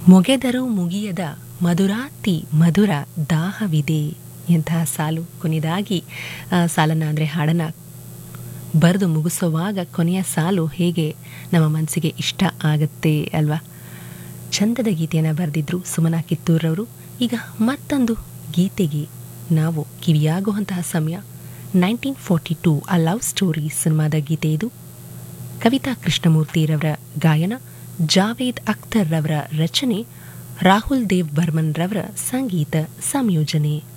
ಮೊಗೆದರೂ ಮುಗಿಯದ ಮಧುರಾತಿ ಮಧುರ ದಾಹವಿದೆ ಎಂತಹ ಸಾಲು ಕೊನೆಯದಾಗಿ ಆ ಸಾಲನ್ನು ಅಂದರೆ ಹಾಡನ್ನು ಬರೆದು ಮುಗಿಸುವಾಗ ಕೊನೆಯ ಸಾಲು ಹೇಗೆ ನಮ್ಮ ಮನಸ್ಸಿಗೆ ಇಷ್ಟ ಆಗುತ್ತೆ ಅಲ್ವಾ ಚಂದದ ಗೀತೆಯನ್ನು ಬರೆದಿದ್ರು ಸುಮನಾ ಕಿತ್ತೂರವರು ಈಗ ಮತ್ತೊಂದು ಗೀತೆಗೆ ನಾವು ಕಿವಿಯಾಗುವಂತಹ ಸಮಯ nineteen forty two a love story ಸಿನಿಮಾದ ಗೀತೆ ಇದು ಕವಿತಾ ಕೃಷ್ಣಮೂರ್ತಿರವರ ಗಾಯನ ಜಾವೇದ್ ಅಖ್ತರ್ ರವರ ರಚನೆ ರಾಹುಲ್ ದೇವ್ ಬರ್ಮನ್ ರವರ ಸಂಗೀತ ಸಂಯೋಜನೆ